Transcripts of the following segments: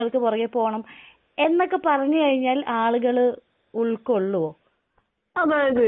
ആൾക്ക് പുറകെ പോകണം എന്നൊക്കെ പറഞ്ഞു കഴിഞ്ഞാൽ ആളുകൾ ഉൾക്കൊള്ളുവോ അതായത്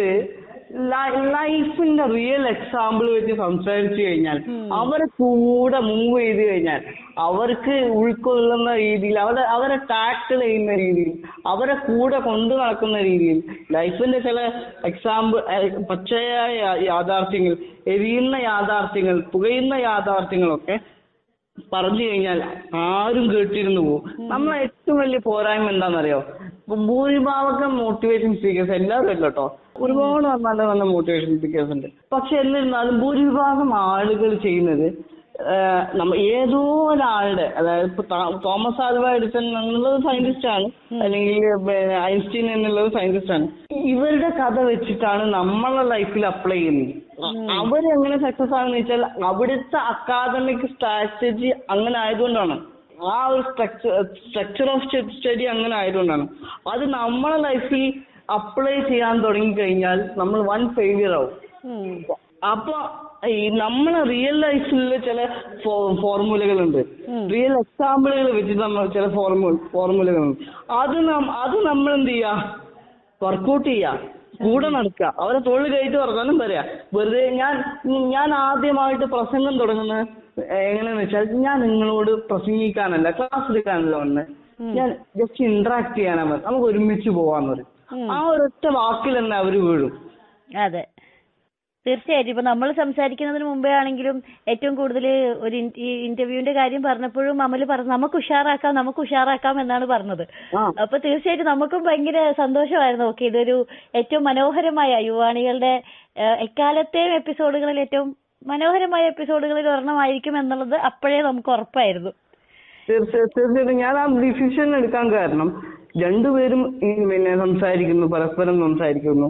ലൈഫിന്റെ റിയൽ എക്സാമ്പിൾ വെച്ച് സംസാരിച്ചു കഴിഞ്ഞാൽ അവരെ കൂടെ മൂവ് ചെയ്ത് കഴിഞ്ഞാൽ അവർക്ക് ഉൾക്കൊള്ളുന്ന രീതിയിൽ അവരെ അവരെ ടാക്കിൾ ചെയ്യുന്ന രീതിയിൽ അവരെ കൂടെ കൊണ്ടു നടക്കുന്ന രീതിയിൽ ലൈഫിന്റെ ചില എക്സാമ്പിൾ പച്ചയായ യാ- യാഥാർത്ഥ്യങ്ങൾ എരിയുന്ന യാഥാർത്ഥ്യങ്ങൾ പുകയുന്ന യാഥാർത്ഥ്യങ്ങളൊക്കെ പറഞ്ഞു കഴിഞ്ഞാൽ ആരും കേട്ടിരുന്നു പോകും നമ്മളെ ഏറ്റവും വലിയ പോരായ്മ എന്താണെന്നറിയോ ഇപ്പൊ ഭൂരിഭാഗം മോട്ടിവേഷൻ സ്പീക്കേഴ്സ് എല്ലാവരും അല്ല കേട്ടോ ഒരുപാട് നല്ല നല്ല മോട്ടിവേഷൻ സ്പീക്കേഴ്സ് ഉണ്ട് പക്ഷെ എന്നിരുന്നാലും ഭൂരിഭാഗം ആളുകൾ ചെയ്യുന്നത് ആഹ് നമ്മ ഏതോ ഒരാളുടെ അതായത് ഇപ്പൊ താ- തോമസ് ആൽവ എഡിസൺ എന്നുള്ളത് സയന്റിസ്റ്റ് ആണ് അല്ലെങ്കിൽ പിന്നെ ഐൻസ്റ്റീൻ എന്നുള്ളത് സയന്റിസ്റ്റ് ആണ് ഇവരുടെ കഥ വെച്ചിട്ടാണ് നമ്മളെ ലൈഫിൽ അപ്ലൈ ചെയ്യുന്നത് അവരെങ്ങനെ സക്സസ് ആണെന്ന് വെച്ചാൽ അവിടുത്തെ അക്കാദമിക് സ്ട്രാറ്റജി അങ്ങനെ ആയതുകൊണ്ടാണ് ആ ഒരു സ്ട്രക്ചർ സ്ട്രക്ചർ ഓഫ് സ്റ്റഡി അങ്ങനെ ആയതുകൊണ്ടാണ് അത് നമ്മളെ ലൈഫിൽ അപ്ലൈ ചെയ്യാൻ തുടങ്ങി കഴിഞ്ഞാൽ നമ്മൾ വൺ ഫെയിലിയർ ആവും ഉം. അപ്പൊ ഈ നമ്മളെ റിയൽ ലൈഫിലുള്ള ചില ഫോർമുലകളുണ്ട് റിയൽ എക്സാമ്പിളുകൾ വെച്ച് നമ്മൾ ചില ഫോർമുല ഫോർമുലകളുണ്ട് അത് നം അത് നമ്മൾ എന്ത് ചെയ്യാ വർക്കൗട്ട് ചെയ്യാ കൂടെ നടക്കുക അവരെ തൊഴിൽ കയറ്റി വർത്താനം പറയാ വെറുതെ ഞാൻ ഞാൻ ആദ്യമായിട്ട് പ്രസംഗം തുടങ്ങുന്നത് എങ്ങനെയാന്ന് വെച്ചാൽ ഞാൻ നിങ്ങളോട് പ്രസംഗിക്കാനല്ല ക്ലാസ് എടുക്കാനല്ല വന്ന് ഞാൻ ജസ്റ്റ് ഇന്ററാക്ട് ചെയ്യാനാ വന്നത് നമുക്ക് ഒരുമിച്ച് പോവാന്ന് പറയും ആ ഒരൊറ്റ വാക്കിൽ തന്നെ അവര് വീഴും അതെ തീർച്ചയായിട്ടും ഇപ്പൊ നമ്മൾ സംസാരിക്കുന്നതിന് മുമ്പേ ആണെങ്കിലും ഏറ്റവും കൂടുതൽ ഒരു ഇൻ- ഈ ഇന്റർവ്യൂവിന്റെ കാര്യം പറഞ്ഞപ്പോഴും അമല് പറഞ്ഞു നമുക്ക് ഉഷാറാക്കാം നമുക്ക് ഉഷാറാക്കാം എന്നാണ് പറഞ്ഞത് ആ അപ്പൊ തീർച്ചയായിട്ടും നമുക്കും ഭയങ്കര സന്തോഷമായിരുന്നു ഓക്കെ ഇതൊരു ഏറ്റവും മനോഹരമായ യുവാണികളുടെ ഏഹ്, എക്കാലത്തെയും എപ്പിസോഡുകളിൽ ഏറ്റവും മനോഹരമായ എപ്പിസോഡുകളിൽ ഒരെണ്ണമായിരിക്കും എന്നുള്ളത് അപ്പോഴേ നമുക്ക് ഉറപ്പായിരുന്നു തീർച്ചയായും തീർച്ചയായിട്ടും ഞാൻ ആ ഡിസിഷൻ എടുക്കാൻ കാരണം രണ്ടുപേരും ഈ പിന്നെ സംസാരിക്കുന്നു പരസ്പരം സംസാരിക്കുന്നു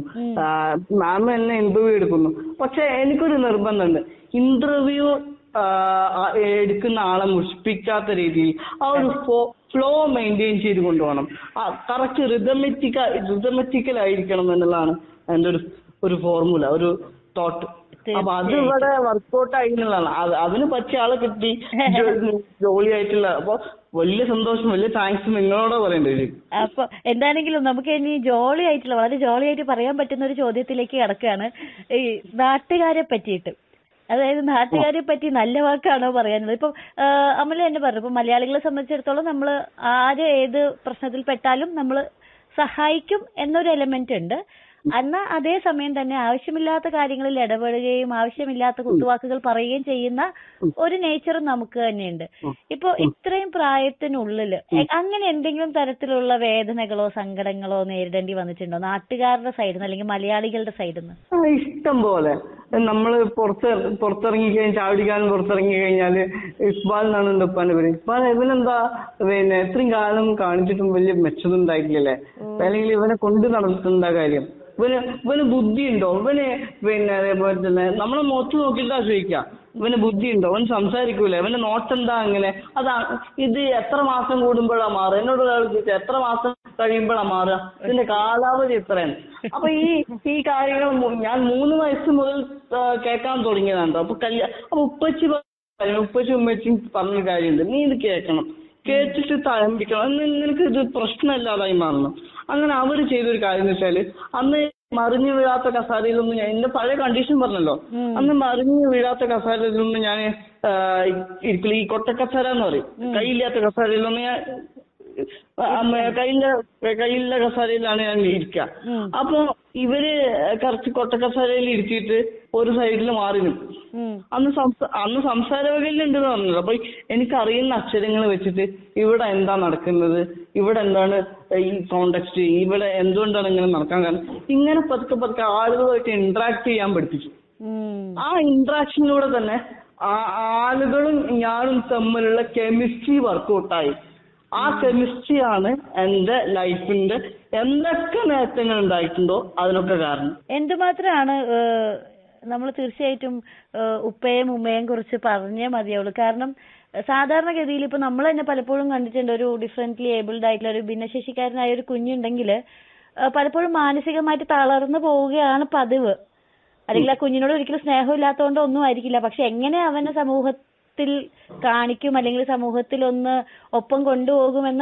മാം എന്നെ ഇന്റർവ്യൂ എടുക്കുന്നു പക്ഷെ എനിക്കൊരു നിർബന്ധമുണ്ട് ഇന്റർവ്യൂ എടുക്കുന്ന ആളെ മുഷിപ്പിക്കാത്ത രീതിയിൽ ആ ഒരു ഫ്ലോ മെയിൻറ്റെയിൻ ചെയ്ത് കൊണ്ടുപോകണം കറക്റ്റ് റിതമെറ്റിക്ക റിതമെറ്റിക്കൽ ആയിരിക്കണം എന്നുള്ളതാണ് എന്റെ ഒരു ഒരു ഫോർമുല ഒരു തോട്ട് അപ്പൊ അത് ഇവിടെ വർക്കൗട്ട് ആയിരുന്നുള്ളതാണ് അത് അതിന് പറ്റിയ ആളെ കിട്ടി ജോ- ജോലിയായിട്ടുള്ള അപ്പൊ വലിയ സന്തോഷം വലിയ താങ്ക്സ് നിങ്ങളോട് പറയേണ്ടി വരും അപ്പൊ എന്താണെങ്കിലും നമുക്ക് ഇനി ജോളി ആയിട്ടുള്ള വളരെ ജോളി ആയിട്ട് പറയാൻ പറ്റുന്ന ഒരു ചോദ്യത്തിലേക്ക് കടക്കുകയാണ് ഈ നാട്ടുകാരെ പറ്റിയിട്ട് അതായത് നാട്ടുകാരെ പറ്റി നല്ല വാക്കാണോ പറയാനുള്ളത് ഇപ്പൊ അമല തന്നെ പറഞ്ഞു ഇപ്പൊ മലയാളികളെ സംബന്ധിച്ചിടത്തോളം നമ്മൾ ആര് ഏത് പ്രശ്നത്തിൽ പെട്ടാലും നമ്മൾ സഹായിക്കും എന്നൊരു എലമെന്റ് ഉണ്ട് എന്നാ അതേ സമയം തന്നെ ആവശ്യമില്ലാത്ത കാര്യങ്ങളിൽ ഇടപെടുകയും ആവശ്യമില്ലാത്ത കുത്തുവാക്കുകൾ പറയുകയും ചെയ്യുന്ന ഒരു നേച്ചറും നമുക്ക് തന്നെയുണ്ട് ഇപ്പൊ ഇത്രയും പ്രായത്തിനുള്ളില് എ- അങ്ങനെ എന്തെങ്കിലും തരത്തിലുള്ള വേദനകളോ സങ്കടങ്ങളോ നേരിടേണ്ടി വന്നിട്ടുണ്ടോ നാട്ടുകാരുടെ സൈഡിൽ നിന്ന് അല്ലെങ്കിൽ മലയാളികളുടെ സൈഡിൽ നിന്ന് ആ, ഇഷ്ടം പോലെ നമ്മള് പുറത്ത് പുറത്തിറങ്ങി കഴിഞ്ഞാൽ ചാടിക്കാൻ പുറത്തിറങ്ങി കഴിഞ്ഞാല് ഇക്ബാൽ എന്നാണ് എന്റെ ഉപ്പാന്റെ പേര് ഇക്ബാൽ ഇവനെന്താ പിന്നെ ഇത്രയും കാലം കാണിച്ചിട്ടും വലിയ മെച്ചൊന്നും ഉണ്ടായിട്ടില്ലല്ലേ അല്ലെങ്കിൽ ഇവനെ കൊണ്ട് നടന്നിട്ടുണ്ടാ കാര്യം ഇവന് ഇവന് ബുദ്ധി ഉണ്ടോ ഇവന് പിന്നെ അതേപോലെ തന്നെ നമ്മളെ മുഖത്ത് നോക്കിയിട്ടാ ചോദിക്കുക ഇവന് ബുദ്ധി ഉണ്ടോ അവൻ സംസാരിക്കൂല ഇവന്റെ നോട്ടെന്താ അങ്ങനെ അതാ ഇത് എത്ര മാസം കൂടുമ്പോഴാ മാറുക എന്നോട് ഒരാൾ ചോദിച്ചു എത്ര മാസം കഴിയുമ്പോഴാ മാറുക ഇതിന്റെ കാലാവധി എത്രയാണ് അപ്പൊ ഈ ഈ കാര്യങ്ങൾ മു- ഞാൻ മൂന്ന് വയസ്സ് മുതൽ ആ, കേൾക്കാൻ തുടങ്ങിയതാണ് അപ്പൊ കല്യാ അപ്പൊ ഉപ്പച്ചി പറഞ്ഞു ഉപ്പച്ചി ഉമ്മച്ചി പറഞ്ഞ കാര്യമുണ്ട് നീ ഇത് കേൾക്കണം കേട്ടിട്ട് തഴമ്പിക്കണം എന്ന് നിനക്ക് ഇത് പ്രശ്നമില്ലാതായി മാറണം അങ്ങനെ അവര് ചെയ്തൊരു കാര്യം എന്ന് വെച്ചാല് അന്ന് മറിഞ്ഞു വീഴാത്ത കസാരയിലൊന്നും ഞാൻ എന്റെ പഴയ കണ്ടീഷൻ പറഞ്ഞല്ലോ അന്ന് മറിഞ്ഞു വീഴാത്ത കസാരയിലൊന്നും ഞാൻ ഇരിക്കില്ല ഈ കൊട്ടക്കസാര എന്ന് പറയും കൈയില്ലാത്ത കസാരയിലൊന്നും ഞാൻ അമ്മ കയ്യിലെ കയ്യിലെ കസാരയിലാണ് ഞാൻ ഇരിക്കുക അപ്പൊ ഇവര് കറക്റ്റ് കൊട്ടക്കസാരയിൽ ഇരുത്തിയിട്ട് ഒരു സൈഡിൽ മാറി നിൽക്കും ഉം. അന്ന് സംസ അന്ന് സംസാര വകയിലുണ്ടെന്ന് പറഞ്ഞത് അപ്പൊ എനിക്ക് അറിയുന്ന അക്ഷരങ്ങൾ വെച്ചിട്ട് ഇവിടെ എന്താ നടക്കുന്നത് ഇവിടെ എന്താണ് ഈ കോണ്ടെക്സ്റ്റ് ഇവിടെ എന്തുകൊണ്ടാണ് ഇങ്ങനെ നടക്കാൻ കാരണം ഇങ്ങനെ പതുക്കെ പതുക്കെ ആളുകളുമായിട്ട് ഇന്ററാക്ട് ചെയ്യാൻ പഠിപ്പിച്ചു ഉം. ആ ഇന്ററാക്ഷനിലൂടെ തന്നെ ആ ആളുകളും ഞാനും തമ്മിലുള്ള കെമിസ്ട്രി വർക്കൗട്ടായി ആ കെമിസ്ട്രിയാണ് എന്റെ ലൈഫിന്റെ എന്തൊക്കെ നേട്ടങ്ങൾ ഉണ്ടായിട്ടുണ്ടോ അതിനൊക്കെ കാരണം എന്തുമാത്രമാണ് നമ്മൾ തീർച്ചയായിട്ടും ഏഹ്, ഉപ്പയും ഉമ്മയും കുറിച്ച് പറഞ്ഞേ മതിയാവുള്ളൂ കാരണം ഏഹ്, സാധാരണഗതിയിൽ ഇപ്പൊ നമ്മൾ തന്നെ പലപ്പോഴും കണ്ടിട്ടുണ്ട് ഒരു ഡിഫറെന്റ്ലി ഏബിൾഡ് ആയിട്ടുള്ള ഒരു ഭിന്നശേഷിക്കാരനായ ഒരു കുഞ്ഞുണ്ടെങ്കിൽ പലപ്പോഴും മാനസികമായിട്ട് തളർന്നു പോവുകയാണ് പതിവ് അല്ലെങ്കിൽ ആ കുഞ്ഞിനോട് ഒരിക്കലും സ്നേഹമില്ലാത്തതുകൊണ്ട് ഒന്നും ആയിരിക്കില്ല പക്ഷെ എങ്ങനെ അവനെ സമൂഹ സമൂഹത്തിൽ കാണിക്കും അല്ലെങ്കിൽ സമൂഹത്തിൽ ഒന്ന് ഒപ്പം കൊണ്ടുപോകുമെന്ന